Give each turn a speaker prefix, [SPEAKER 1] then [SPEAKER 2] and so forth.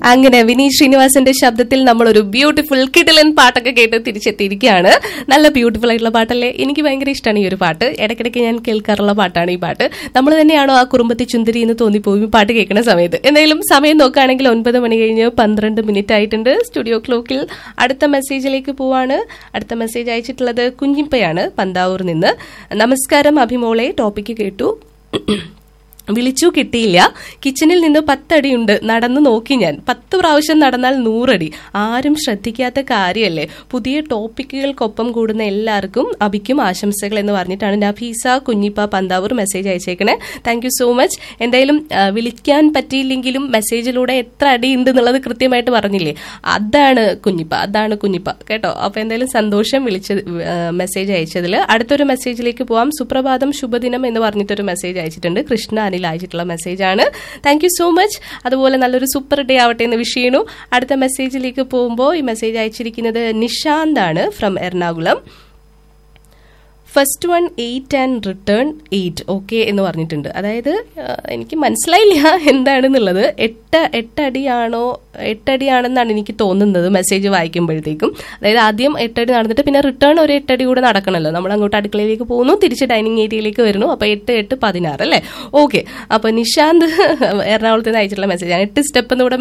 [SPEAKER 1] അങ്ങനെ വിനീത് ശ്രീനിവാസന്റെ ശബ്ദത്തിൽ നമ്മൾ ഒരു ബ്യൂട്ടിഫുൾ കിടിലൻ പാട്ടൊക്കെ കേട്ട് തിരിച്ചെത്തിയിരിക്കുകയാണ് നല്ല ബ്യൂട്ടിഫുൾ ആയിട്ടുള്ള പാട്ടല്ലേ എനിക്ക് ഭയങ്കര ഇഷ്ടമാണ് ഈ ഒരു പാട്ട് ഇടയ്ക്കിടയ്ക്ക് ഞാൻ കേൾക്കാറുള്ള പാട്ടാണ് ഈ പാട്ട് നമ്മൾ തന്നെയാണോ ആ കുറുമ്പത്തി ചുന്ദരി എന്ന് തോന്നിപ്പോയി ഈ പാട്ട് കേൾക്കുന്ന സമയത്ത് എന്തായാലും സമയം നോക്കുകയാണെങ്കിൽ ഒൻപത് മണി കഴിഞ്ഞ് പന്ത്രണ്ട് മിനിറ്റ് ആയിട്ടുണ്ട് സ്റ്റുഡിയോ ക്ലോക്കിൽ അടുത്ത മെസ്സേജിലേക്ക് പോവാണ് അടുത്ത മെസ്സേജ് അയച്ചിട്ടുള്ളത് കുഞ്ഞിപ്പയാണ് പന്താവൂർ നിന്ന് നമസ്കാരം അഭിമോളെ ടോപ്പിക്ക് കേട്ടു വിളിച്ചു കിട്ടിയില്ല കിച്ചണിൽ നിന്ന് പത്തടിയുണ്ട് നടന്നു നോക്കി ഞാൻ പത്ത് പ്രാവശ്യം നടന്നാൽ നൂറടി ആരും ശ്രദ്ധിക്കാത്ത കാര്യമല്ലേ പുതിയ ടോപ്പിക്കുകൾക്കൊപ്പം കൂടുന്ന എല്ലാവർക്കും അഭിക്കും ആശംസകൾ എന്ന് പറഞ്ഞിട്ടാണ് നഫീസ കുഞ്ഞിപ്പ പന്താവൂർ മെസ്സേജ് അയച്ചേക്കണേ താങ്ക് യു സോ മച്ച് എന്തായാലും ആ, വിളിക്കാൻ പറ്റിയില്ലെങ്കിലും മെസ്സേജിലൂടെ എത്ര അടി ഉണ്ട് എന്നുള്ളത് കൃത്യമായിട്ട് പറഞ്ഞില്ലേ അതാണ് കുഞ്ഞിപ്പ അതാണ് കുഞ്ഞിപ്പ കേട്ടോ അപ്പൊ എന്തായാലും സന്തോഷം വിളിച്ചത് മെസ്സേജ് അയച്ചതിൽ അടുത്തൊരു മെസ്സേജിലേക്ക് പോവാം സുപ്രഭാതം ശുഭദിനം എന്ന് പറഞ്ഞിട്ടൊരു മെസ്സേജ് അയച്ചിട്ടുണ്ട് കൃഷ്ണ അനിൽ അയച്ചിട്ടുള്ള മെസ്സേജ് ആണ് താങ്ക് യു സോ മച്ച് അതുപോലെ നല്ലൊരു സൂപ്പർ ഡേ ആവട്ടെ എന്ന് വിഷ് ചെയ്യുന്നു അടുത്ത മെസ്സേജിലേക്ക് പോകുമ്പോൾ ഈ മെസ്സേജ് അയച്ചിരിക്കുന്നത് നിഷാന്ത് ആണ് from Ernakulam first one eight and return eight okay എന്ന് പറഞ്ഞിട്ടുണ്ട് അതായത് ആ, എനിക്ക് മനസ്സിലായില്ല എന്താണെന്നുള്ളത് എട്ട് എട്ടടിയാണോ എട്ടടിയാണെന്നാണ് എനിക്ക് തോന്നുന്നത് മെസ്സേജ് വായിക്കുമ്പോഴത്തേക്കും അതായത് ആദ്യം എട്ടടി നടന്നിട്ട് പിന്നെ റിട്ടേൺ ഒരു എട്ടടി കൂടെ നടക്കണമല്ലോ നമ്മൾ അങ്ങോട്ട് അടുക്കളയിലേക്ക് പോകുന്നു തിരിച്ച് ഡൈനിങ് ഏരിയയിലേക്ക് വരുന്നു അപ്പോൾ എട്ട് എട്ട് പതിനാറ് അല്ലേ ഓക്കെ അപ്പോൾ നിഷാന്ത് എറണാകുളത്ത് നിന്ന് അയച്ചിട്ടുള്ള മെസ്സേജാണ് എട്ട് സ്റ്റെപ്പ് എന്ന് കൂടെ